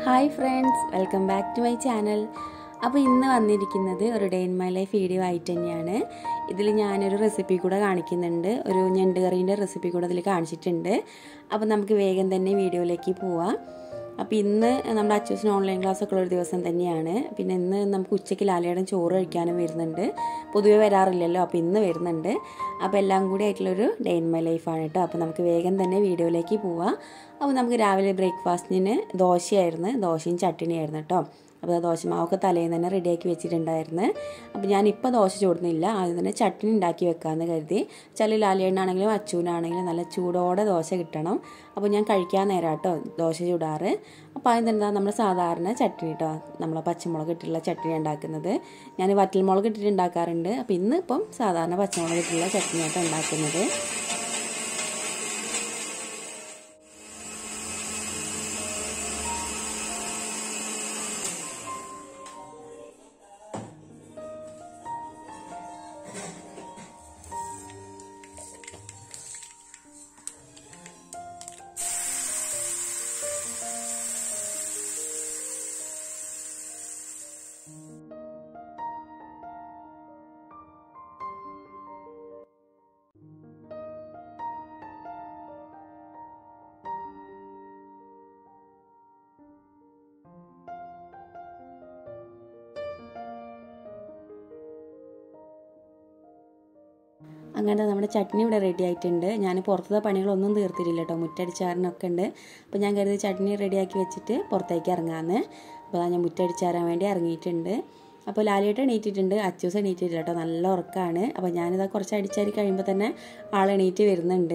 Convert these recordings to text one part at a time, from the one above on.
hi friends welcome back to my channel അപ്പോൾ ഇന്ന് വന്നിരിക്കുന്നത് ഒരു day in my life video ആയിട്ട് തന്നെയാണ് ഇതിൽ ഞാനൊരു റെസിപ്പി കൂടെ കാണിക്കുന്നുണ്ട് ഒരു ഞണ്ട് കറീൻ്റെ റെസിപ്പി കൂടെ ഇതിൽ കാണിച്ചിട്ടുണ്ട് അപ്പോൾ നമുക്ക് വേഗം തന്നെ വീഡിയോയിലേക്ക് പോവാം അപ്പോൾ ഇന്ന് നമ്മുടെ അച്ചൂസിന് ഓൺലൈൻ ക്ലാസ് ഒക്കെ ഉള്ള ഒരു ദിവസം തന്നെയാണ് പിന്നെ ഇന്ന് നമുക്ക് ഉച്ചയ്ക്ക് ലാലയുടെ ചോറ് കഴിക്കാനും വരുന്നുണ്ട് പൊതുവെ വരാറില്ലല്ലോ അപ്പോൾ ഇന്ന് വരുന്നുണ്ട് അപ്പോൾ എല്ലാം കൂടി ആയിട്ടുള്ളൊരു ഡേ ഇൻ മൈ ലൈഫാണ് കേട്ടോ അപ്പോൾ നമുക്ക് വേഗം തന്നെ വീഡിയോയിലേക്ക് പോവാം അപ്പോൾ നമുക്ക് രാവിലെ ബ്രേക്ക്ഫാസ്റ്റിന് ദോശയായിരുന്നു ദോശയും ചട്ടിണിയായിരുന്നു കേട്ടോ അപ്പോൾ ആ ദോശമാവൊക്കെ തലേന്ന് തന്നെ റെഡിയാക്കി വെച്ചിട്ടുണ്ടായിരുന്നു അപ്പോൾ ഞാനിപ്പോൾ ദോശ ചൂടുന്നില്ല ആദ്യം തന്നെ ചട്നി ഉണ്ടാക്കി വെക്കാമെന്ന് കരുതി ചില ലാലിയണ്ണാണെങ്കിലും അച്ചൂനാണെങ്കിലും നല്ല ചൂടോടെ ദോശ കിട്ടണം അപ്പോൾ ഞാൻ കഴിക്കാൻ നേരം കേട്ടോ ദോശ ചൂടാറ് അപ്പോൾ അതിന് എന്താ നമ്മൾ സാധാരണ ചട്നി കേട്ടോ നമ്മളെ പച്ചമുളക് ഇട്ടിട്ടുള്ള ചട്നി ഉണ്ടാക്കുന്നത് ഞാൻ വറ്റൽമുളക് ഇട്ടിട്ട് ഉണ്ടാക്കാറുണ്ട് അപ്പോൾ ഇന്ന് ഇപ്പം സാധാരണ പച്ചമുളക് ഇട്ടിട്ടുള്ള ചട്നിയായിട്ട് ഉണ്ടാക്കുന്നത് അങ്ങനെ നമ്മുടെ ചട്നി ഇവിടെ റെഡി ആയിട്ടുണ്ട് ഞാൻ പുറത്തത്തെ പണികളൊന്നും തീർത്തിട്ടില്ല കേട്ടോ മുറ്റടിച്ചാറിനൊക്കെ ഉണ്ട് അപ്പോൾ ഞാൻ കരുതി ചട്നി റെഡിയാക്കി വെച്ചിട്ട് പുറത്തേക്ക് ഇറങ്ങാമെന്ന് അപ്പോൾ ഞാൻ മുറ്റടിച്ചാറാൻ വേണ്ടി ഇറങ്ങിയിട്ടുണ്ട് അപ്പോൾ ലാലിയിട്ട് എണീറ്റിട്ടുണ്ട് അച്ചൂസ് എണീറ്റിട്ടില്ല കേട്ടോ നല്ല ഉറക്കമാണ് അപ്പോൾ ഞാനിതാ കുറച്ച് അടിച്ചാരി കഴിയുമ്പോൾ തന്നെ ആൾ എണീറ്റ് വരുന്നുണ്ട്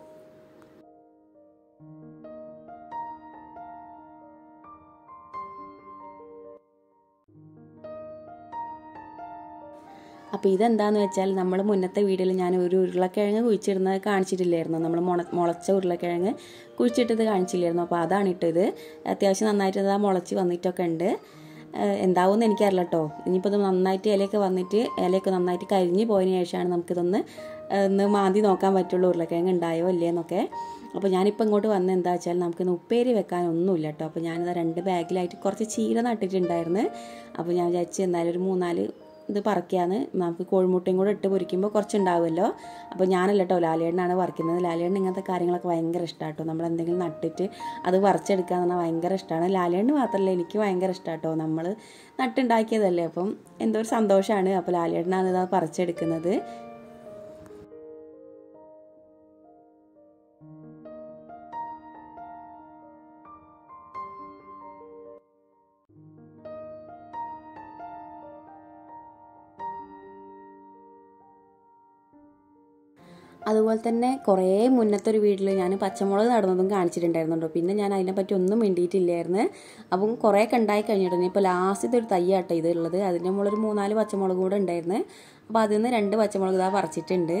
അപ്പോൾ ഇതെന്താണെന്ന് വെച്ചാൽ നമ്മൾ മുന്നത്തെ വീഡിയോയിൽ ഞാൻ ഒരു ഉരുളക്കിഴങ്ങ് കുഴിച്ചിടുന്നത് കാണിച്ചിട്ടില്ലായിരുന്നു നമ്മൾ മുള മുളച്ച ഉരുളക്കിഴങ്ങ് കുഴിച്ചിട്ടത് കാണിച്ചില്ലായിരുന്നു അപ്പോൾ അതാണ് ഇട്ടത് അത്യാവശ്യം നന്നായിട്ട് അത് മുളച്ച് വന്നിട്ടൊക്കെ ഉണ്ട് എന്താവുമെന്ന് എനിക്കറിയില്ല കേട്ടോ ഇനിയിപ്പോൾ ഇത് നന്നായിട്ട് ഇലയൊക്കെ വന്നിട്ട് ഇലയൊക്കെ നന്നായിട്ട് കരിഞ്ഞ് പോയതിന് ശേഷമാണ് നമുക്കിതൊന്ന് ഒന്ന് മാന്തി നോക്കാൻ പറ്റുള്ളൂ ഉരുളക്കിഴങ്ങ് ഉണ്ടായോ ഇല്ലേന്നൊക്കെ അപ്പോൾ ഞാനിപ്പോൾ ഇങ്ങോട്ട് വന്ന് എന്താ വെച്ചാൽ നമുക്കിന്ന് ഉപ്പേരി വെക്കാൻ ഒന്നുമില്ല കേട്ടോ അപ്പോൾ ഞാനിത് രണ്ട് ബാഗിലായിട്ട് കുറച്ച് ചീര നട്ടിട്ടുണ്ടായിരുന്നു അപ്പോൾ ഞാൻ വിചാരിച്ച് എന്തായാലും ഒരു മൂന്നാല് ഇത് പറക്കിയാന്ന് നമുക്ക് കോഴിമുട്ടയും കൂടെ ഇട്ട് പൊരിക്കുമ്പോൾ കുറച്ചുണ്ടാവുമല്ലോ അപ്പോൾ ഞാനല്ല കേട്ടോ ലാലേണ്ണാണ് പറിക്കുന്നത് ലാലേണ്ണ ഇങ്ങനത്തെ കാര്യങ്ങളൊക്കെ ഭയങ്കര ഇഷ്ടമാണ് കേട്ടോ നമ്മൾ എന്തെങ്കിലും നട്ടിട്ട് അത് പറിച്ചെടുക്കുക എന്ന് പറഞ്ഞാൽ ഭയങ്കര ഇഷ്ടമാണ് ലാലേണ്ണ മാത്രമല്ല എനിക്ക് ഭയങ്കര ഇഷ്ടമാണ് കേട്ടോ നമ്മൾ നട്ടുണ്ടാക്കിയതല്ലേ അപ്പം എന്തോ ഒരു സന്തോഷമാണ് അപ്പോൾ ലാലേണ്ണാണ് ഇത് പറിച്ചെടുക്കുന്നത് അതുപോലെ തന്നെ കുറേ മുന്നത്തെ ഒരു വീട്ടിൽ ഞാൻ പച്ചമുളക് നടന്നതും കാണിച്ചിട്ടുണ്ടായിരുന്നുണ്ടോ പിന്നെ ഞാൻ അതിനെപ്പറ്റി ഒന്നും മിണ്ടിയിട്ടില്ലായിരുന്നു അപ്പം കുറേ ഒക്കെ ഉണ്ടായി കഴിഞ്ഞിട്ടുണ്ട് ഇപ്പോൾ ലാസ്റ്റത്തെ ഒരു തയ്യാട്ടോ ഇത് ഉള്ളത് അതിൻ്റെ മുകളിൽ ഒരു മൂന്നാല് പച്ചമുളക് കൂടെ ഉണ്ടായിരുന്നു അപ്പോൾ അതിൽ നിന്ന് രണ്ട് പച്ചമുളക് ഇതാ പറിച്ചിട്ടുണ്ട്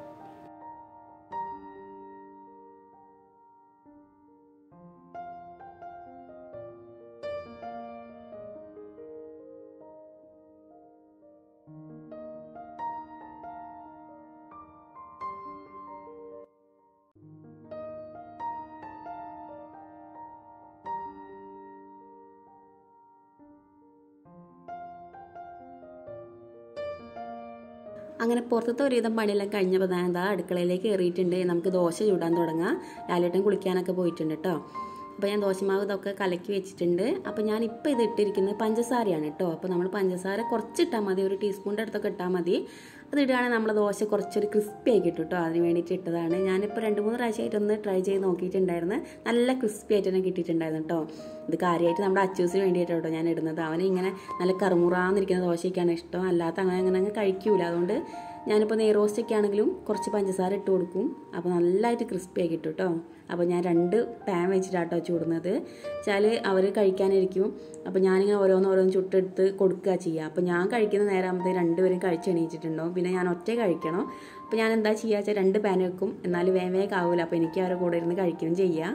അങ്ങനെ പുറത്തത്തെ ഒരുവിധം പണിയെല്ലാം കഴിഞ്ഞപ്പോൾ ഞാൻ എന്താ അടുക്കളയിലേക്ക് കയറിയിട്ടുണ്ട് നമുക്ക് ദോശ ചൂടാൻ തുടങ്ങാം ലാലേട്ടൻ കുളിക്കാനൊക്കെ പോയിട്ടുണ്ട് കേട്ടോ അപ്പോൾ ഞാൻ ദോശമാവ് ഇതൊക്കെ കലക്കി വെച്ചിട്ടുണ്ട് അപ്പോൾ ഞാൻ ഇപ്പോൾ ഇത് ഇട്ടിരിക്കുന്നത് പഞ്ചസാരയാണ് കേട്ടോ അപ്പോൾ നമ്മൾ പഞ്ചസാര കുറച്ചിട്ടാൽ മതി ഒരു ടീസ്പൂണിൻ്റെ അടുത്തൊക്കെ ഇട്ടാൽ മതി അത് ഇടുകയാണെങ്കിൽ നമ്മൾ ദോശ കുറച്ചൊരു ക്രിസ്പി ആയി കിട്ടും കേട്ടോ അതിന് വേണ്ടിയിട്ട് ഇട്ടതാണ് ഞാനിപ്പോൾ രണ്ട് മൂന്ന് പ്രാവശ്യമായിട്ട് ഒന്ന് ട്രൈ ചെയ്ത് നോക്കിയിട്ടുണ്ടായിരുന്നു നല്ല ക്രിസ്പി ആയിട്ട് തന്നെ കിട്ടിയിട്ടുണ്ടായിരുന്നു കേട്ടോ ഇത് കാര്യമായിട്ട് നമ്മുടെ അച്ചൂസിന് വേണ്ടിയിട്ട് കേട്ടോ ഞാൻ ഇടുന്നത് അവന് ഇങ്ങനെ നല്ല കറുമുറാന്നിരിക്കുന്ന ദോശയൊക്കെയാണ് ഇഷ്ടം അല്ലാത്ത അങ്ങനെ അങ്ങനെ അങ്ങ് കഴിക്കൂല അതുകൊണ്ട് ഞാനിപ്പോൾ നെയ് റോസ്റ്റൊക്കെ ആണെങ്കിലും കുറച്ച് പഞ്ചസാര ഇട്ട് കൊടുക്കും അപ്പോൾ നല്ലതായിട്ട് ക്രിസ്പി ആയി കിട്ടും കേട്ടോ അപ്പോൾ ഞാൻ രണ്ട് പാൻ വെച്ചിട്ടാട്ടോ ചൂടുന്നത് വെച്ചാൽ അവർ കഴിക്കാനിരിക്കും അപ്പോൾ ഞാനിങ്ങനെ ഓരോന്ന് ഓരോന്ന് ചുട്ടെടുത്ത് കൊടുക്കുക ചെയ്യുക അപ്പോൾ ഞാൻ കഴിക്കുന്ന നേരമാകുമ്പോൾ രണ്ടുപേരും കഴിച്ച് എണീച്ചിട്ടുണ്ടാവും പിന്നെ ഞാൻ ഒറ്റ കഴിക്കണം അപ്പോൾ ഞാൻ എന്താ ചെയ്യുക വെച്ചാൽ രണ്ട് പാൻ വെക്കും എന്നാൽ വേഗം വേഗം ആവില്ല അപ്പോൾ എനിക്ക് അവരുടെ കൂടെ ഇരുന്ന് കഴിക്കുകയും ചെയ്യുക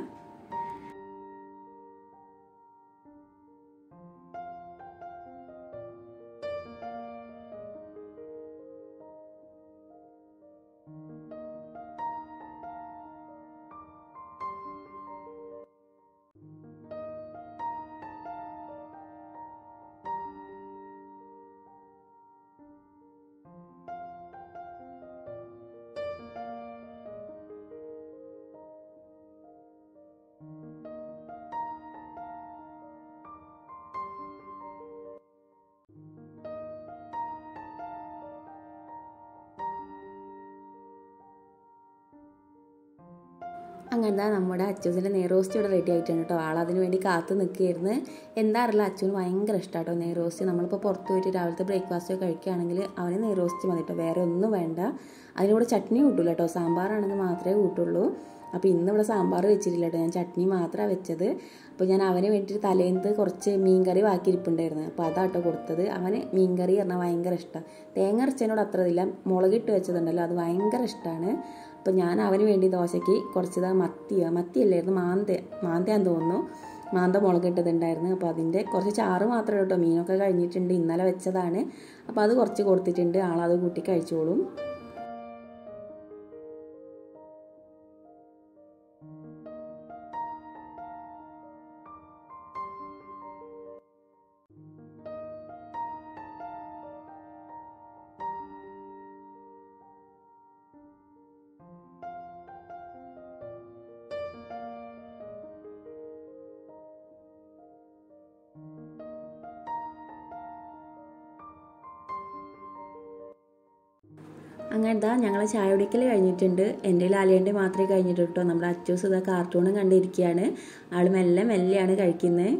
അങ്ങനെ നമ്മുടെ അച്ചൂസിൻ്റെ നെയ്റോസ്റ്റ് ഇവിടെ റെഡി ആയിട്ടുണ്ട് കേട്ടോ ആളതിന് വേണ്ടി കാത്തു നിൽക്കുകയായിരുന്നു എന്താ അറിയില്ല അച്ഛന് ഭയങ്കര ഇഷ്ടമാണ് കേട്ടോ നെയ്റോസ്റ്റ് നമ്മളിപ്പോൾ പുറത്ത് പോയിട്ട് രാവിലത്തെ ബ്രേക്ക്ഫാസ്റ്റ് ഒക്കെ കഴിക്കുകയാണെങ്കിൽ അവന് നെയ്റോസ്റ്റ് മതി കേട്ടോ വേറെ ഒന്നും വേണ്ട അതിനൂടെ ചട്നി കൂട്ടില്ല കേട്ടോ സാമ്പാറാണെങ്കിൽ മാത്രമേ കൂട്ടുള്ളൂ അപ്പോൾ ഇന്ന് ഇവിടെ സാമ്പാർ വെച്ചിട്ടില്ല കേട്ടോ ഞാൻ ചട്നി മാത്രമാണ് വെച്ചത് അപ്പോൾ ഞാൻ അവന് വേണ്ടിയിട്ട് തലേന്ന് കുറച്ച് മീൻകറി ബാക്കിയിരിപ്പുണ്ടായിരുന്നു അപ്പോൾ അതാട്ടോ കൊടുത്തത് അവന് മീൻകറി പറഞ്ഞാൽ ഭയങ്കര ഇഷ്ടമാണ് തേങ്ങ അരച്ചതിനോട് അത്ര ഇതില്ല മുളകിട്ട് വെച്ചതുണ്ടല്ലോ അത് ഭയങ്കര ഇഷ്ടമാണ് അപ്പോൾ ഞാൻ അവന് വേണ്ടി ദോശയ്ക്ക് കുറച്ച് മത്തിയ മത്തിയല്ലായിരുന്നു മാന്ത മാന്തയാന്ന് തോന്നുന്നു മാന്ത മുളകിട്ടതുണ്ടായിരുന്നു അപ്പോൾ അതിൻ്റെ കുറച്ച് ചാറ് മാത്രമേ കേട്ടോ മീനൊക്കെ കഴിഞ്ഞിട്ടുണ്ട് ഇന്നലെ വെച്ചതാണ് അപ്പോൾ അത് കുറച്ച് കൊടുത്തിട്ടുണ്ട് ആളത് കൂട്ടി കഴിച്ചോളും അങ്ങനത്തെ ഞങ്ങൾ ചായ കുടിക്കൽ കഴിഞ്ഞിട്ടുണ്ട് എൻ്റെ ലാലിയൻ്റെ മാത്രമേ കഴിഞ്ഞിട്ടുള്ളൂ കേട്ടോ നമ്മുടെ അച്ചൂസ് ഇതാ കാർട്ടൂണും കണ്ടിരിക്കുകയാണ് ആൾ മെല്ലെ മെല്ലെയാണ് കഴിക്കുന്നത്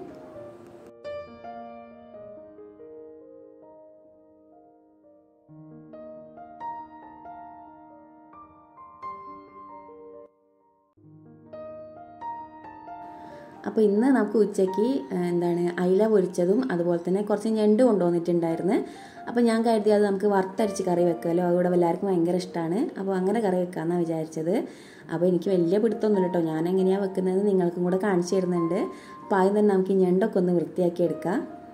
അപ്പോൾ ഇന്ന് നമുക്ക് ഉച്ചയ്ക്ക് എന്താണ് അയില പൊരിച്ചതും അതുപോലെ തന്നെ കുറച്ച് ഞണ്ട് കൊണ്ടുവന്നിട്ടുണ്ടായിരുന്നു അപ്പോൾ ഞാൻ കരുതി അത് നമുക്ക് വറുത്തരച്ച് കറി വെക്കാമല്ലോ അതുകൂടെ എല്ലാവർക്കും ഭയങ്കര ഇഷ്ടമാണ് അപ്പോൾ അങ്ങനെ കറി വെക്കാമെന്നാണ് വിചാരിച്ചത് അപ്പോൾ എനിക്ക് വലിയ പിടുത്തമൊന്നുമില്ല കേട്ടോ ഞാൻ എങ്ങനെയാണ് വെക്കുന്നത് നിങ്ങൾക്കും കൂടെ കാണിച്ചു തരുന്നുണ്ട് അപ്പോൾ ആദ്യം തന്നെ നമുക്ക് ഈ ഞണ്ടൊക്കെ ഒന്ന് വൃത്തിയാക്കി എടുക്കാം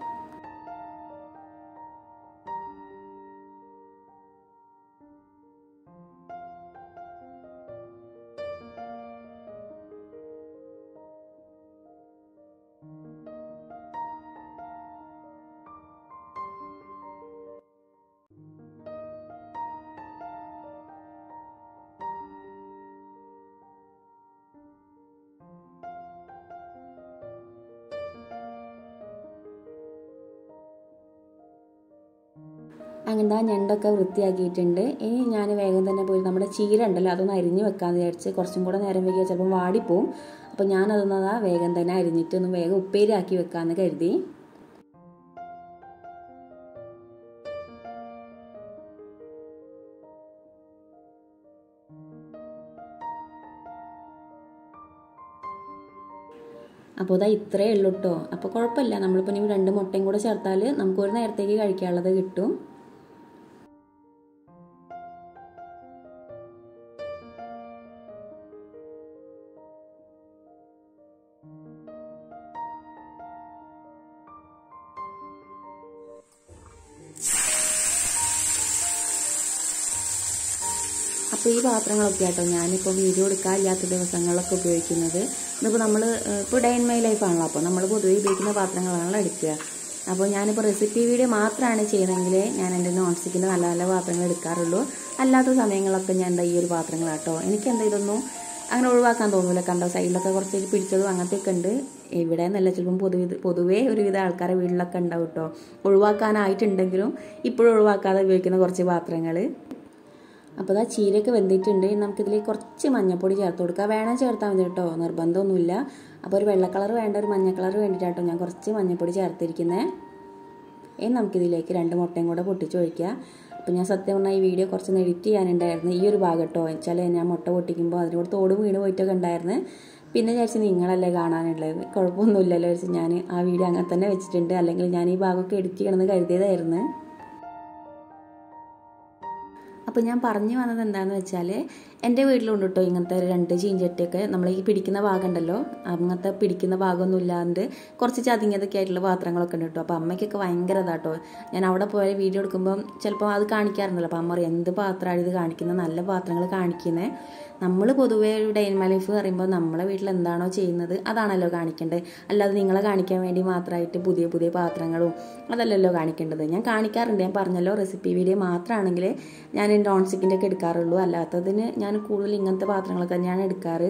അങ്ങനെ ആ ഞണ്ടൊക്കെ വൃത്തിയാക്കിയിട്ടുണ്ട് ഇനി ഞാൻ വേഗം തന്നെ പോയി നമ്മുടെ ചീര ഉണ്ടല്ലോ അതൊന്ന് അരിഞ്ഞ് വെക്കാമെന്ന് വിചാരിച്ച് കുറച്ചും കൂടെ നേരം വൈകിയാൽ ചിലപ്പം വാടിപ്പോവും അപ്പോൾ ഞാനതൊന്നതാ വേഗം തന്നെ അരിഞ്ഞിട്ട് ഒന്ന് വേഗം ഉപ്പേരിയാക്കി വെക്കാമെന്ന് കരുതി അപ്പോൾ ഇതാ ഇത്രയേ ഉള്ളൂ കേട്ടോ അപ്പോൾ കുഴപ്പമില്ല നമ്മളിപ്പോൾ ഇനി രണ്ട് മുട്ടയും കൂടെ ചേർത്താൽ നമുക്ക് ഒരു നേരത്തേക്ക് കഴിക്കാനുള്ളത് കിട്ടും അപ്പോൾ ഈ പാത്രങ്ങളൊക്കെ ആട്ടോ ഞാനിപ്പോൾ വീഡിയോ എടുക്കാനില്ലാത്ത ദിവസങ്ങളിലൊക്കെ ഉപയോഗിക്കുന്നത് ഇതിപ്പോൾ നമ്മൾ ഇപ്പോൾ ഡേ ഇൻ മൈ ലൈഫാണല്ലോ അപ്പോൾ നമ്മൾ പൊതുവെ ഉപയോഗിക്കുന്ന പാത്രങ്ങളാണല്ലോ എടുക്കുക അപ്പോൾ ഞാനിപ്പോൾ റെസിപ്പി വീഡിയോ മാത്രമാണ് ചെയ്യുന്നതെങ്കിൽ ഞാൻ എൻ്റെ നോൺ സ്റ്റിക്കിൻ്റെ നല്ല നല്ല പാത്രങ്ങൾ എടുക്കാറുള്ളൂ അല്ലാത്ത സമയങ്ങളൊക്കെ ഞാൻ എന്താ ഈ ഒരു പാത്രങ്ങളാട്ടോ എനിക്ക് എന്താ ഇതൊന്നും അങ്ങനെ ഒഴിവാക്കാൻ തോന്നില്ല കണ്ടോ സൈഡിലൊക്കെ കുറച്ച് പിടിച്ചതും അങ്ങനത്തെയൊക്കെ ഉണ്ട് ഇവിടെ എന്നല്ല ചിലപ്പം പൊതുവെ പൊതുവേ ഒരുവിധ ആൾക്കാരെ വീട്ടിലൊക്കെ ഉണ്ടാവും കേട്ടോ ഒഴിവാക്കാനായിട്ടുണ്ടെങ്കിലും ഇപ്പോഴും ഒഴിവാക്കാതെ ഉപയോഗിക്കുന്ന കുറച്ച് പാത്രങ്ങൾ അപ്പോൾ അതാ ചീരയൊക്കെ വെന്തിട്ടുണ്ട് നമുക്കിതിൽ കുറച്ച് മഞ്ഞപ്പൊടി ചേർത്ത് കൊടുക്കുക വേണം ചേർത്താൽ മതി കേട്ടോ നിർബന്ധമൊന്നുമില്ല അപ്പോൾ ഒരു വെള്ള കളർ വേണ്ട ഒരു മഞ്ഞ കളർ വേണ്ടിയിട്ടാട്ടോ ഞാൻ കുറച്ച് മഞ്ഞപ്പൊടി ചേർത്തിരിക്കുന്നത് ഇനി നമുക്കിതിലേക്ക് രണ്ട് മുട്ടയും കൂടെ പൊട്ടിച്ചൊഴിക്കുക അപ്പോൾ ഞാൻ സത്യം പറഞ്ഞാൽ ഈ വീഡിയോ കുറച്ചൊന്ന് എഡിറ്റ് ചെയ്യാനുണ്ടായിരുന്നു ഈ ഒരു ഭാഗം കേട്ടോ വെച്ചാൽ ഞാൻ മുട്ട പൊട്ടിക്കുമ്പോൾ അതിനോട് തോട് വീണ് പോയിട്ടൊക്കെ ഉണ്ടായിരുന്നു പിന്നെ വിചാരിച്ച് നിങ്ങളല്ലേ കാണാനുള്ളത് കുഴപ്പമൊന്നുമില്ലല്ലോ വെച്ച് ഞാൻ ആ വീഡിയോ അങ്ങനെ തന്നെ വെച്ചിട്ടുണ്ട് അല്ലെങ്കിൽ ഞാൻ ഈ ഭാഗമൊക്കെ എഡിറ്റ് ചെയ്യണമെന്ന് കരുതിയതായിരുന്നു അപ്പോൾ ഞാൻ പറഞ്ഞു വന്നത് എന്താണെന്ന് വെച്ചാൽ എൻ്റെ വീട്ടിലുണ്ട് കേട്ടോ ഇങ്ങനത്തെ രണ്ട് ചീഞ്ചട്ടിയൊക്കെ നമ്മൾ ഈ പിടിക്കുന്ന ഭാഗം ഉണ്ടല്ലോ അങ്ങനത്തെ പിടിക്കുന്ന ഭാഗമൊന്നും ഇല്ലാണ്ട് കുറച്ച് ചതിങ്ങതൊക്കെ ആയിട്ടുള്ള പാത്രങ്ങളൊക്കെ ഉണ്ട് കേട്ടോ അപ്പോൾ അമ്മയ്ക്കൊക്കെ ഭയങ്കര ഇതാട്ടോ ഞാൻ അവിടെ പോയ വീഡിയോ എടുക്കുമ്പം ചിലപ്പോൾ അത് കാണിക്കാറുണ്ടല്ലോ അപ്പോൾ അമ്മ പറയും എന്ത് പാത്രമാണ് ഇത് കാണിക്കുന്നത് നല്ല പാത്രങ്ങൾ കാണിക്കുന്നത് നമ്മൾ പൊതുവേ ഒരു ഡേ ഇൻ മൈ ലൈഫ് പറയുമ്പോൾ നമ്മളെ വീട്ടിൽ എന്താണോ ചെയ്യുന്നത് അതാണല്ലോ കാണിക്കേണ്ടത് അല്ലാതെ നിങ്ങളെ കാണിക്കാൻ വേണ്ടി മാത്രമായിട്ട് പുതിയ പുതിയ പാത്രങ്ങളും അതല്ലല്ലോ കാണിക്കേണ്ടത് ഞാൻ കാണിക്കാറുണ്ട് ഞാൻ പറഞ്ഞല്ലോ റെസിപ്പി വീഡിയോ മാത്രമാണെങ്കിൽ ഞാൻ നോൺ സ്റ്റിക്കിൻ്റെ ഒക്കെ എടുക്കാറുള്ളൂ അല്ലാത്തതിന് ഞാൻ കൂടുതൽ ഇങ്ങനത്തെ പാത്രങ്ങളൊക്കെ തന്നെയാണ് എടുക്കാറ്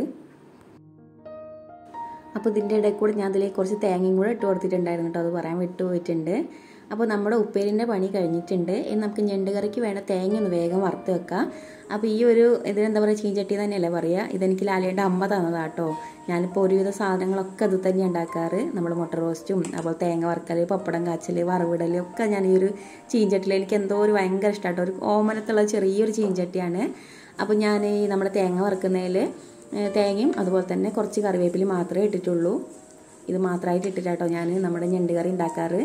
അപ്പോൾ ഇതിൻ്റെ ഇടയിൽ കൂടെ ഞാൻ അതിലേക്ക് കുറച്ച് തേങ്ങയും കൂടെ ഇട്ട് കൊടുത്തിട്ടുണ്ടായിരുന്നു കേട്ടോ അത് പറയാൻ വിട്ടുപോയിട്ടുണ്ട് അപ്പോൾ നമ്മുടെ ഉപ്പേരിൻ്റെ പണി കഴിഞ്ഞിട്ടുണ്ട് ഇനി നമുക്ക് ഞണ്ട് കറിക്ക് വേണ്ട തേങ്ങ ഒന്ന് വേഗം വറുത്ത് വെക്കാം അപ്പോൾ ഈ ഒരു ഇതിനെന്താ പറയുക ചീഞ്ചട്ടി തന്നെയല്ലേ പറയുക ഇതെനിക്ക് ലാലയുടെ അമ്മ തന്നതാട്ടോ ഞാനിപ്പോൾ ഒരുവിധ സാധനങ്ങളൊക്കെ അത് തന്നെ ഉണ്ടാക്കാറ് നമ്മൾ മുട്ട റോസ്റ്റും അതുപോലെ തേങ്ങ വറുക്കൽ പപ്പടം കാച്ചൽ വറവിടൽ ഒക്കെ ഞാൻ ഈ ഒരു ചീഞ്ചട്ടിയിൽ എനിക്ക് എന്തോ ഒരു ഭയങ്കര ഇഷ്ടമാട്ടോ ഒരു ഓമനത്തുള്ള ചെറിയൊരു ചീഞ്ചട്ടിയാണ് അപ്പോൾ ഞാൻ ഈ നമ്മുടെ തേങ്ങ വറുക്കുന്നതിൽ തേങ്ങയും അതുപോലെ തന്നെ കുറച്ച് കറിവേപ്പില മാത്രമേ ഇട്ടിട്ടുള്ളൂ ഇത് മാത്രമായിട്ട് ഇട്ടിട്ടാട്ടോ ഞാൻ നമ്മുടെ ഞണ്ട് കറി ഉണ്ടാക്കാറ്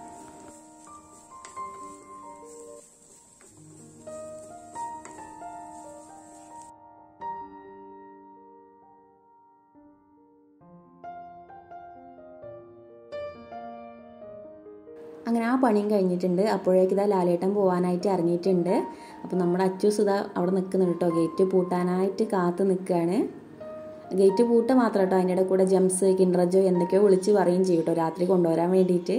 അങ്ങനെ ആ പണിയും കഴിഞ്ഞിട്ടുണ്ട് അപ്പോഴേക്ക് ഇതാ ലാലേട്ടൻ പോകാനായിട്ട് ഇറങ്ങിയിട്ടുണ്ട് അപ്പോൾ നമ്മുടെ അച്ചൂസ് ഇതാ അവിടെ നിൽക്കുന്നുണ്ട് കേട്ടോ ഗേറ്റ് പൂട്ടാനായിട്ട് കാത്ത് നിൽക്കുകയാണ് ഗേറ്റ് പൂട്ട മാത്രം കേട്ടോ അതിൻ്റെ കൂടെ ജംസ് കിൻഡ്രജോ എന്തൊക്കെയോ വിളിച്ച് പറയും ചെയ്യും കേട്ടോ രാത്രി കൊണ്ടുവരാൻ വേണ്ടിയിട്ട്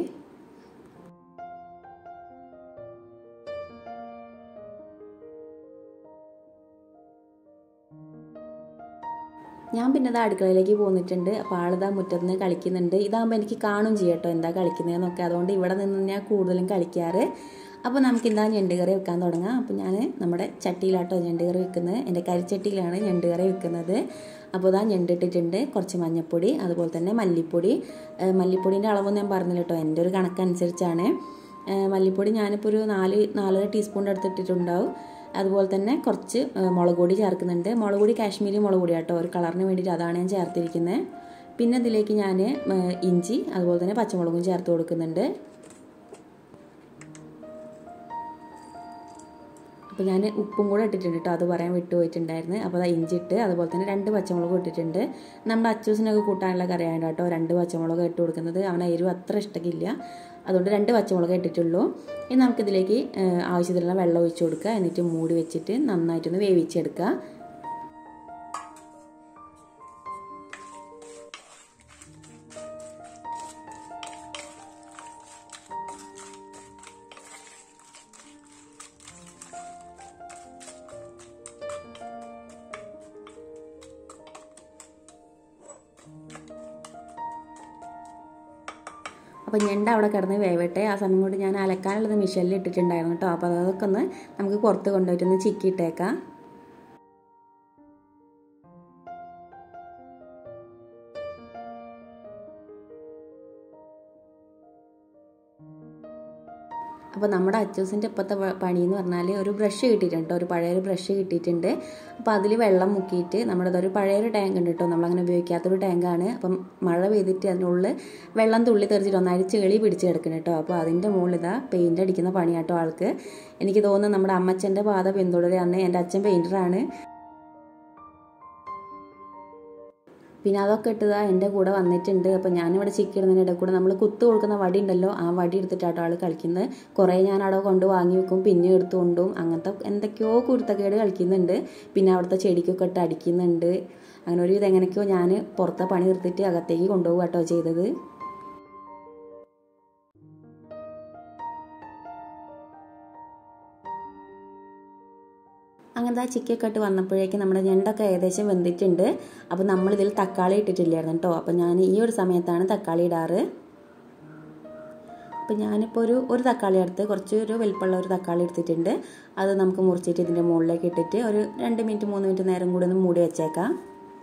ഞാൻ പിന്നെ ഇതാ അടുക്കളയിലേക്ക് പോന്നിട്ടുണ്ട് അപ്പോൾ ആളിതാ മുറ്റത്ത് നിന്ന് കളിക്കുന്നുണ്ട് ഇതാകുമ്പോൾ എനിക്ക് കാണും ചെയ്യും കേട്ടോ എന്താ കളിക്കുന്നതെന്നൊക്കെ അതുകൊണ്ട് ഇവിടെ നിന്ന് ഞാൻ കൂടുതലും കളിക്കാറ് അപ്പോൾ നമുക്ക് ഇതാ ഞണ്ട് കറി വെക്കാൻ തുടങ്ങാം അപ്പോൾ ഞാൻ നമ്മുടെ ചട്ടിയിലാട്ടോ ഞണ്ട് കറി വെക്കുന്നത് എൻ്റെ കരിച്ചട്ടിയിലാണ് ഞണ്ട് കറി വെക്കുന്നത് അപ്പോൾ ഇതാ ഞണ്ട് ഇട്ടിട്ടുണ്ട് കുറച്ച് മഞ്ഞൾപ്പൊടി അതുപോലെ തന്നെ മല്ലിപ്പൊടി മല്ലിപ്പൊടിൻ്റെ അളവൊന്നും ഞാൻ പറഞ്ഞില്ല കേട്ടോ എൻ്റെ ഒരു കണക്കനുസരിച്ചാണ് മല്ലിപ്പൊടി ഞാനിപ്പോൾ ഒരു നാല് നാലര ടീസ്പൂണിൻ്റെ അടുത്ത് ഇട്ടിട്ടുണ്ടാവും അതുപോലെ തന്നെ കുറച്ച് മുളക് പൊടി ചേർക്കുന്നുണ്ട് മുളക് പൊടി കാശ്മീരി മുളക് പൊടി കേട്ടോ ഒരു കളറിന് വേണ്ടിയിട്ട് അതാണ് ഞാൻ ചേർത്തിരിക്കുന്നത് പിന്നെ ഇതിലേക്ക് ഞാൻ ഇഞ്ചി അതുപോലെ തന്നെ പച്ചമുളകും ചേർത്ത് കൊടുക്കുന്നുണ്ട് അപ്പോൾ ഞാൻ ഉപ്പും കൂടെ ഇട്ടിട്ടുണ്ട് കേട്ടോ അത് പറയാൻ വിട്ടുപോയിട്ടുണ്ടായിരുന്നു അപ്പോൾ അത് ഇഞ്ചി ഇട്ട് അതുപോലെ തന്നെ രണ്ട് പച്ചമുളകും ഇട്ടിട്ടുണ്ട് നമ്മുടെ അച്ചൂസിനൊക്കെ കൂട്ടാനുള്ള കറിയാണ് കേട്ടോ രണ്ട് പച്ചമുളക് ഇട്ട് കൊടുക്കുന്നത് അവന് എരിവ് അത്ര ഇഷ്ടമില്ല അതുകൊണ്ട് രണ്ട് പച്ചമുളക് ഇട്ടിട്ടുള്ളൂ ഇനി നമുക്കിതിലേക്ക് ആവശ്യത്തിനുള്ള വെള്ളം ഒഴിച്ച് കൊടുക്കുക എന്നിട്ട് മൂടി വെച്ചിട്ട് നന്നായിട്ടൊന്ന് വേവിച്ചെടുക്കുക അപ്പോൾ ഞണ്ട് അവിടെ കിടന്ന് വേവട്ടെ ആ സമയം കൊണ്ട് ഞാൻ അലക്കാനുള്ളത് മിഷനിൽ ഇട്ടിട്ടുണ്ടായിരുന്നു കേട്ടോ അപ്പോൾ അതൊക്കെ ഒന്ന് നമുക്ക് പുറത്ത് കൊണ്ടുപോയിട്ടൊന്ന് ചിക്കിയിട്ടേക്കാം അപ്പോൾ നമ്മുടെ അച്ചൂസിൻ്റെ ഇപ്പോഴത്തെ പണി എന്ന് പറഞ്ഞാൽ ഒരു ബ്രഷ് കിട്ടിയിട്ടുണ്ട് ഒരു പഴയൊരു ബ്രഷ് കിട്ടിയിട്ടുണ്ട് അപ്പോൾ അതിൽ വെള്ളം മുക്കിയിട്ട് നമ്മുടെ ഒരു പഴയൊരു ടാങ്ക് ഉണ്ട് കേട്ടോ നമ്മളങ്ങനെ ഉപയോഗിക്കാത്തൊരു ടാങ്കാണ് അപ്പം മഴ പെയ്തിട്ട് അതിനുള്ളിൽ വെള്ളം തുള്ളി തെറിച്ചിട്ട് ഒന്നായിട്ട് ചെളി പിടിച്ച് കിടക്കണം കേട്ടോ അപ്പോൾ അതിൻ്റെ മുകളിൽ ഇതാ പെയിൻ്റ് അടിക്കുന്ന പണിയാട്ടോ ആൾക്ക് എനിക്ക് തോന്നുന്നു നമ്മുടെ അമ്മച്ചൻ്റെ പാത പിന്തുടരുകയാണ് എൻ്റെ അച്ഛൻ പെയിൻറ്ററാണ് പിന്നെ അതൊക്കെ ഇട്ടതാ എൻ്റെ കൂടെ വന്നിട്ടുണ്ട് അപ്പോൾ ഞാനിവിടെ ചിക്കിടുന്നതിൻ്റെ ഇടയിൽ കൂടെ നമ്മൾ കുത്തു കൊടുക്കുന്ന വടി ഉണ്ടല്ലോ ആ വടി എടുത്തിട്ടാട്ടോ ആൾ കളിക്കുന്നത് കുറേ ഞാൻ അവിടെ കൊണ്ട് വാങ്ങി വെക്കും പിന്നെ എടുത്തു കൊണ്ടും അങ്ങനത്തെ എന്തൊക്കെയോ കുരുത്തക്കേട് കളിക്കുന്നുണ്ട് പിന്നെ അവിടുത്തെ ചെടിക്കൊക്കെ ഇട്ട് അടിക്കുന്നുണ്ട് അങ്ങനെ ഒരു ഇത് എങ്ങനെയൊക്കെയോ ഞാൻ പുറത്തെ പണി നിർത്തിയിട്ട് അകത്തേക്ക് കൊണ്ടുപോകുക കേട്ടോ ചെയ്തത് അങ്ങനത്തെ ചിക്കൊക്കെ ഇട്ട് വന്നപ്പോഴേക്കും നമ്മുടെ ഞണ്ടൊക്കെ ഏകദേശം വെന്തിട്ടുണ്ട് അപ്പോൾ നമ്മളിതിൽ തക്കാളി ഇട്ടിട്ടില്ലായിരുന്നു കേട്ടോ അപ്പോൾ ഞാൻ ഈ ഒരു സമയത്താണ് തക്കാളി ഇടാറ് അപ്പോൾ ഞാനിപ്പോൾ ഒരു ഒരു തക്കാളി എടുത്ത് കുറച്ച് ഒരു വലിപ്പമുള്ള ഒരു തക്കാളി എടുത്തിട്ടുണ്ട് അത് നമുക്ക് മുറിച്ചിട്ട് ഇതിൻ്റെ മുകളിലേക്ക് ഇട്ടിട്ട് ഒരു രണ്ട് മിനിറ്റ് മൂന്ന് മിനിറ്റ് നേരം കൂടി ഒന്ന് മൂടി വെച്ചേക്കാം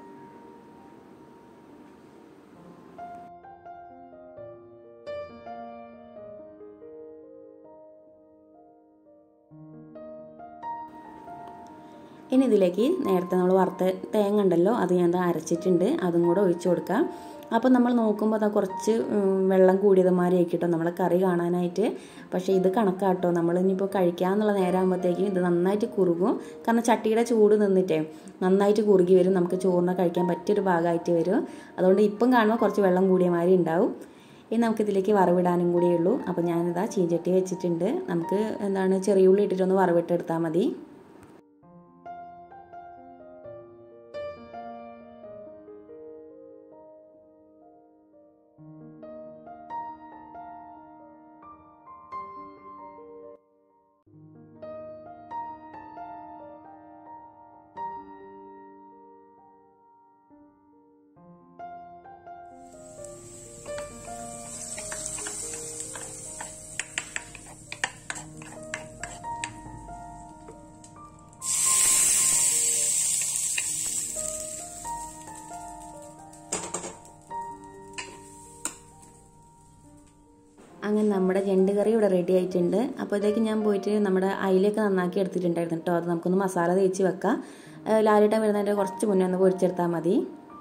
ഇനി ഇതിലേക്ക് നേരത്തെ നമ്മൾ വറുത്ത തേങ്ങ ഉണ്ടല്ലോ അത് ഞാൻ അരച്ചിട്ടുണ്ട് അതും കൂടെ ഒഴിച്ചു കൊടുക്കാം അപ്പോൾ നമ്മൾ നോക്കുമ്പോൾ അതാ കുറച്ച് വെള്ളം കൂടിയതുമാതിരി കേട്ടോ നമ്മളെ കറി കാണാനായിട്ട് പക്ഷേ ഇത് കണക്കാട്ടോ നമ്മൾ ഇനിയിപ്പോൾ കഴിക്കാമെന്നുള്ള നേരമാകുമ്പോഴത്തേക്കും ഇത് നന്നായിട്ട് കുറുകും കാരണം ചട്ടിയുടെ ചൂട് നിന്നിട്ടേ നന്നായിട്ട് കുറുകി വരും നമുക്ക് ചോറിനെ കഴിക്കാൻ പറ്റിയൊരു ഭാഗമായിട്ട് വരും അതുകൊണ്ട് ഇപ്പം കാണുമ്പോൾ കുറച്ച് വെള്ളം കൂടിയ മാതിരി ഉണ്ടാവും ഇനി നമുക്കിതിലേക്ക് വറവിടാനും കൂടിയേ ഉള്ളൂ അപ്പോൾ ഞാനിതാ ചീഞ്ചട്ടി വെച്ചിട്ടുണ്ട് നമുക്ക് എന്താണ് ചെറിയ ഉള്ളി ഇട്ടിട്ടൊന്ന് വറവിട്ടെടുത്താൽ മതി അങ്ങനെ നമ്മുടെ ഞണ്ട് കറി ഇവിടെ റെഡി ആയിട്ടുണ്ട് അപ്പോഴത്തേക്ക് ഞാൻ പോയിട്ട് നമ്മുടെ അയിലൊക്കെ നന്നാക്കി എടുത്തിട്ടുണ്ടായിരുന്നു കേട്ടോ അത് നമുക്കൊന്ന് മസാല തേച്ച് വെക്കാം ലാലിട്ടം വരുന്നതിൻ്റെ കുറച്ച് മുന്നേ ഒന്ന് പൊരിച്ചെടുത്താൽ മതി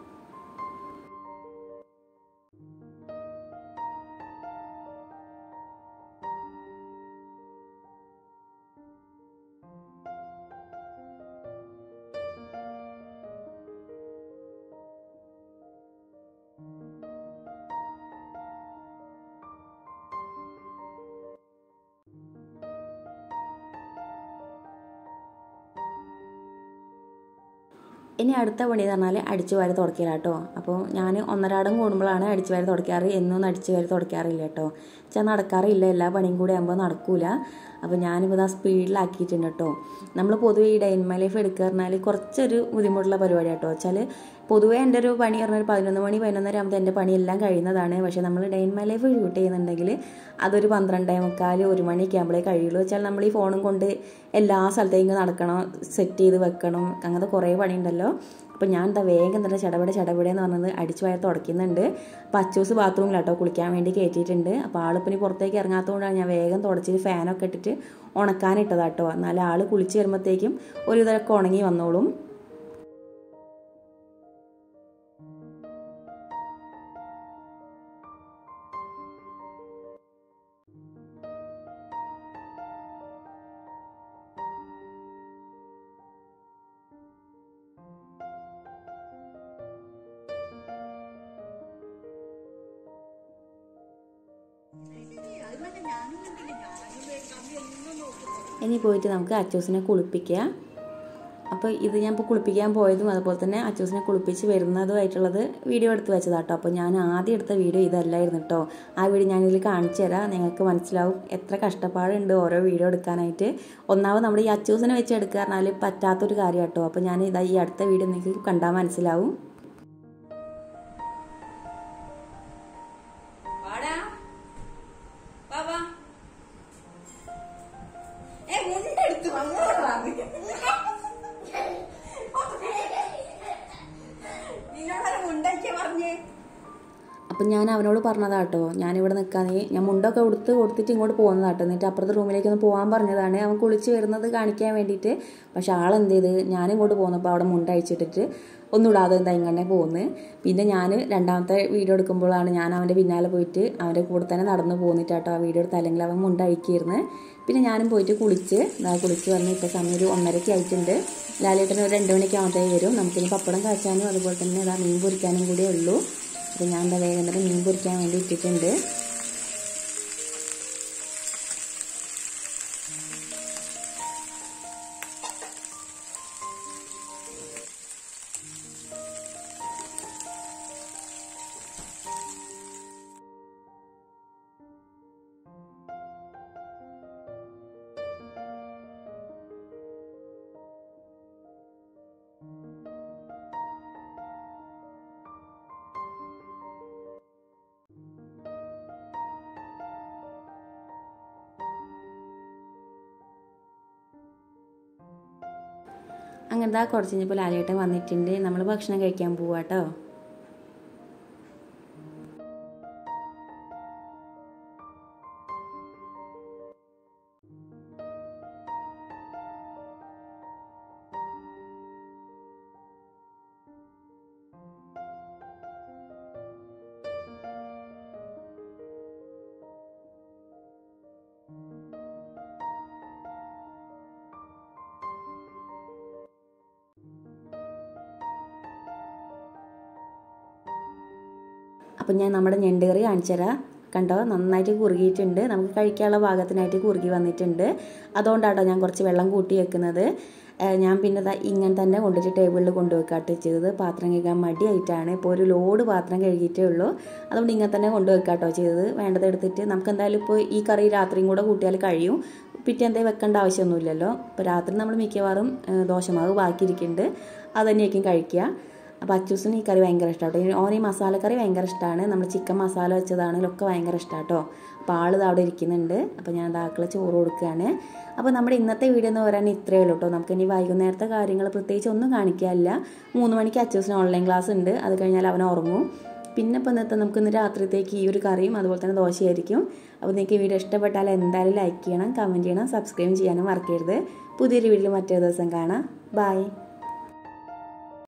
ഇനി അടുത്ത പണി എന്ന് പറഞ്ഞാൽ അടിച്ചു വാരി തുടയ്ക്കല കേട്ടോ അപ്പോൾ ഞാൻ ഒന്നരാടം കൂടുമ്പോഴാണ് അടിച്ചു വാരി തുടയ്ക്കാറ് എന്നൊന്നും അടിച്ചു വാരി തുടയ്ക്കാറില്ല കേട്ടോ വെച്ചാൽ നടക്കാറില്ല എല്ലാ പണിയും കൂടി ആകുമ്പോൾ നടക്കൂല അപ്പോൾ ഞാനിപ്പോൾ ഇതാ സ്പീഡിലാക്കിയിട്ടുണ്ട് കേട്ടോ നമ്മൾ പൊതുവേ ഈ ഡൈൻമ ലൈഫ് എടുക്കുക പറഞ്ഞാൽ കുറച്ചൊരു ബുദ്ധിമുട്ടുള്ള പരിപാടി കേട്ടോ വെച്ചാൽ പൊതുവേ എൻ്റെ ഒരു പണി പറഞ്ഞാൽ പതിനൊന്ന് മണി പതിനൊന്നര ആകുമ്പോൾ എൻ്റെ പണിയെല്ലാം കഴിയുന്നതാണ് പക്ഷേ നമ്മൾ ഡൈൻമ ലൈഫ് ഷൂട്ട് ചെയ്യുന്നുണ്ടെങ്കിൽ അതൊരു പന്ത്രണ്ടേ മുക്കാൽ ഒരു മണിയൊക്കെ ആകുമ്പോഴേ കഴിയുള്ളൂ വെച്ചാൽ നമ്മൾ ഈ ഫോണും കൊണ്ട് എല്ലാ സ്ഥലത്തേക്കും നടക്കണം സെറ്റ് ചെയ്ത് വെക്കണം അങ്ങനത്തെ കുറേ പണിയുണ്ടല്ലോ അപ്പോൾ ഞാൻ എന്താ വേഗം തന്നെ ചടപടെ ചടപടെ എന്ന് പറഞ്ഞത് അടിച്ചു വയർ തുടയ്ക്കുന്നുണ്ട് അപ്പോൾ അച്ചൂസ് ബാത്റൂമിലാട്ടോ കുളിക്കാൻ വേണ്ടി കയറ്റിയിട്ടുണ്ട് അപ്പോൾ ആളിപ്പിനി പുറത്തേക്ക് ഇറങ്ങാത്തതുകൊണ്ടാണ് ഞാൻ വേഗം തുടച്ചിട്ട് ഫാനൊക്കെ ഇട്ടിട്ട് ഉണക്കാനിട്ടതാട്ടോ എന്നാൽ ആൾ കുളിച്ച് വരുമ്പോഴത്തേക്കും ഒരു ഇതൊക്കെ ഉണങ്ങി വന്നോളും ഇനി പോയിട്ട് നമുക്ക് അച്ചൂസിനെ കുളിപ്പിക്കുക അപ്പോൾ ഇത് ഞാൻ ഇപ്പോൾ കുളിപ്പിക്കാൻ പോയതും അതുപോലെ തന്നെ അച്ചൂസിനെ കുളിപ്പിച്ച് വരുന്നതുമായിട്ടുള്ളത് വീഡിയോ എടുത്ത് വെച്ചതാട്ടോ അപ്പോൾ ഞാൻ ആദ്യം എടുത്ത വീഡിയോ ഇതല്ലായിരുന്നു കേട്ടോ ആ വീഡിയോ ഞാനിതിൽ കാണിച്ചു തരാം നിങ്ങൾക്ക് മനസ്സിലാവും എത്ര കഷ്ടപ്പാടുണ്ട് ഓരോ വീഡിയോ എടുക്കാനായിട്ട് ഒന്നാമത് നമ്മുടെ ഈ അച്ചൂസിനെ വെച്ച് എടുക്കുക പറഞ്ഞാൽ പറ്റാത്തൊരു കാര്യം കേട്ടോ അപ്പോൾ ഞാൻ ഇതാ ഈ അടുത്ത വീഡിയോ നിങ്ങൾക്ക് കണ്ടാൽ മനസ്സിലാവും അപ്പം ഞാൻ അവനോട് പറഞ്ഞതാട്ടോ ഞാനിവിടെ നിൽക്കാതെ ഞാൻ മുണ്ടൊക്കെ കൊടുത്ത് കൊടുത്തിട്ട് ഇങ്ങോട്ട് പോകുന്നതാട്ടോ എന്നിട്ട് അപ്പുറത്തെ റൂമിലേക്ക് ഒന്ന് പോകാൻ പറഞ്ഞതാണ് അവൻ കുളിച്ച് വരുന്നത് കാണിക്കാൻ വേണ്ടിയിട്ട് പക്ഷെ ആളെന്ത് ചെയ്ത് ഞാനിങ്ങോട്ട് പോകുന്നപ്പോൾ അവിടെ മുണ്ട് അഴിച്ചിട്ടിട്ട് ഒന്നും ഇടാതെ എന്താ ഇങ്ങനെ പോകുന്നത് പിന്നെ ഞാൻ രണ്ടാമത്തെ വീഡിയോ എടുക്കുമ്പോഴാണ് ഞാൻ അവൻ്റെ പിന്നാലെ പോയിട്ട് അവൻ്റെ കൂടെ തന്നെ നടന്ന് പോന്നിട്ടാട്ടോ ആ വീഡിയോ എടുത്ത് അല്ലെങ്കിൽ അവൻ മുണ്ട് അഴിക്കിയിരുന്നു പിന്നെ ഞാനും പോയിട്ട് കുളിച്ച് ഇതാ കുളിച്ച് വന്ന് ഇപ്പോൾ സമയം ഒരു ഒന്നരയ്ക്ക് ആയിട്ടുണ്ട് ലാലേട്ടന് ഒരു രണ്ട് മണിക്ക് ആകുമ്പോഴത്തേക്ക് വരും നമുക്കിനി പപ്പടം കാച്ചാനും അതുപോലെ തന്നെ ഇതാ മീൻ പൊരിക്കാനും കൂടിയേ ഉള്ളൂ അപ്പോൾ ഞാൻ എന്താ വേഗം തന്നെ മീൻ പൊരിക്കാൻ വേണ്ടി ഇട്ടിട്ടുണ്ട് അങ്ങനത്തെ കുറച്ച് കഴിഞ്ഞപ്പോൾ ലാലേട്ടൻ വന്നിട്ടുണ്ട് നമ്മൾ ഭക്ഷണം കഴിക്കാൻ പോവാട്ടോ അപ്പം ഞാൻ നമ്മുടെ ഞണ്ട് കറി കാണിച്ചു തരാം കണ്ടോ നന്നായിട്ട് കുറുകിയിട്ടുണ്ട് നമുക്ക് കഴിക്കാനുള്ള പാകത്തിനായിട്ട് കുറുകി വന്നിട്ടുണ്ട് അതുകൊണ്ടാട്ടോ ഞാൻ കുറച്ച് വെള്ളം കൂട്ടി വെക്കുന്നത് ഞാൻ പിന്നെ ദാ ഇങ്ങനെ തന്നെ കൊണ്ടുവച്ച് ടേബിളിൽ കൊണ്ടുവെക്കാട്ട് ചെയ്തത് പാത്രം കഴുകാൻ മടിയായിട്ടാണ് ഇപ്പോൾ ഒരു ലോഡ് പാത്രം കഴുകിയിട്ടേ ഉള്ളൂ അതുകൊണ്ട് ഇങ്ങനെ തന്നെ കൊണ്ടുവെക്കാട്ടോ ചെയ്തത് വേണ്ടത് എടുത്തിട്ട് നമുക്ക് എന്തായാലും ഇപ്പോൾ ഈ കറി രാത്രിയും കൂടെ കൂട്ടിയാൽ കഴിയും പിറ്റേന്തേ വെക്കേണ്ട ആവശ്യമൊന്നുമില്ലല്ലോ ഇപ്പോൾ രാത്രി നമ്മൾ മിക്കവാറും ദോശമാവ് ബാക്കിയിരിക്കുന്നുണ്ട് അത് തന്നെയായിരിക്കും കഴിക്കുക അപ്പോൾ അച്ചൂസിന് ഈ കറി ഭയങ്കര ഇഷ്ടമാണ് കേട്ടോ ഓൻ ഈ മസാലക്കറി ഭയങ്കര ഇഷ്ടമാണ് നമ്മൾ ചിക്കൻ മസാല വെച്ചതാണെങ്കിലൊക്കെ ഭയങ്കര ഇഷ്ടമാണ് കേട്ടോ അപ്പോൾ ആൾ അവിടെ ഇരിക്കുന്നുണ്ട് അപ്പോൾ ഞാൻ ദാക്കളെ ചോറ് കൊടുക്കുകയാണ് അപ്പോൾ നമ്മുടെ ഇന്നത്തെ വീഡിയോ എന്ന് പറയാൻ ഇത്രയേ ഉള്ളൂ കേട്ടോ നമുക്ക് ഇനി വൈകുന്നേരത്തെ കാര്യങ്ങൾ പ്രത്യേകിച്ച് ഒന്നും കാണിക്കാനില്ല മൂന്ന് മണിക്ക് അച്ചൂസിന് ഓൺലൈൻ ക്ലാസ് ഉണ്ട് അത് കഴിഞ്ഞാൽ അവൻ ഉറങ്ങും പിന്നെ ഇപ്പോൾ ഇന്നത്തെ നമുക്ക് ഇന്ന് രാത്രിത്തേക്ക് ഈ ഒരു കറിയും അതുപോലെ തന്നെ ദോശയായിരിക്കും അപ്പോൾ നിങ്ങൾക്ക് ഈ വീഡിയോ ഇഷ്ടപ്പെട്ടാൽ എന്തായാലും ലൈക്ക് ചെയ്യണം കമൻറ്റ് ചെയ്യണം സബ്സ്ക്രൈബ് ചെയ്യാനും മറക്കരുത് പുതിയൊരു വീഡിയോ മറ്റൊരു ദിവസം കാണാം ബൈ